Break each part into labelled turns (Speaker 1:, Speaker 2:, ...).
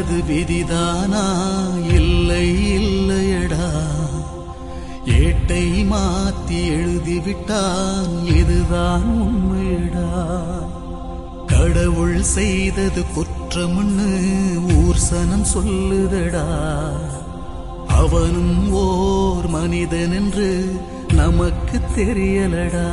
Speaker 1: நடந்தது விதிதானா இல்லை இல்லையடா ஏட்டை மாத்தி எழுதிவிட்டான் இதுதான் உண்மையடா கடவுள் செய்தது குற்றம்னு ஊர் சனம் சொல்லுதடா அவனும் ஓர் மனிதன் என்று நமக்கு தெரியலடா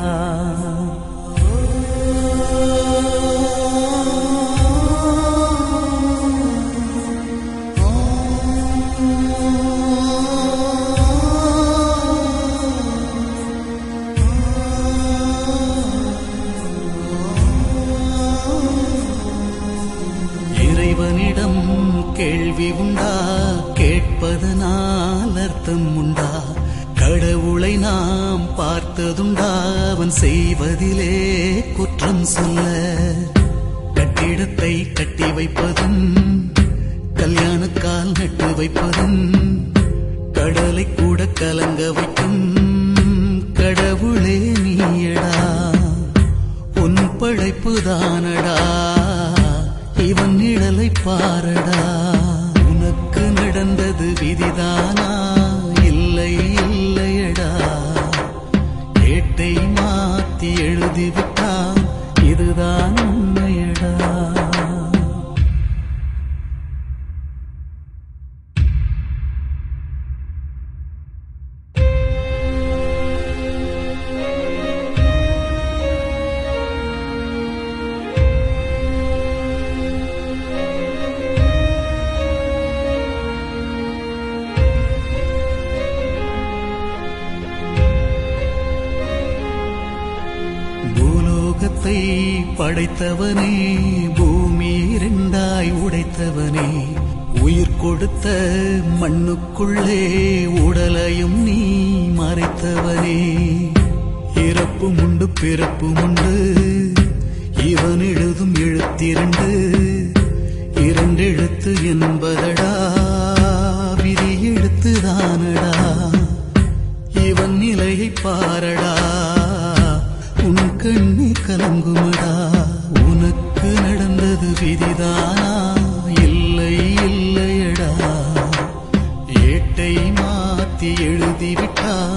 Speaker 1: இறைவனிடம் கேள்வி உண்டா கேட்பதனால் அர்த்தம் உண்டா கடவுளை நாம் பார்த்ததுண்டா அவன் செய்வதிலே குற்றம் சொல்ல கட்டிடத்தை கட்டி வைப்பதும் கல்யாணக்கால் நட்டு வைப்பதும் கடலை கூட கலங்க வைக்கும் கடவுளே நீயடா உன் படைப்பு தானடா இவன் நிழலை பாரடா உனக்கு நடந்தது விதிதானா இல்லை இல்லையடா ஏட்டை மாத்தி எழுதிவிட்டான் இதுதான் உண்மையடா பூலோகத்தை படைத்தவனே பூமி இரண்டாய் உடைத்தவனே உயிர் கொடுத்த மண்ணுக்குள்ளே உடலையும் நீ மறைத்தவனே இறப்பும் உண்டு பிறப்பும் உண்டு இவன் எழுதும் எழுத்திரண்டு இரண்டெழுத்து என்பதடா விதி எழுத்துதானடா இவன் நிலையை பாரடா உன் கண்ணி கலங்குமடா உனக்கு நடந்தது விதிதானா இல்லை இல்லையடா ஏட்டை மாத்தி எழுதிவிட்டா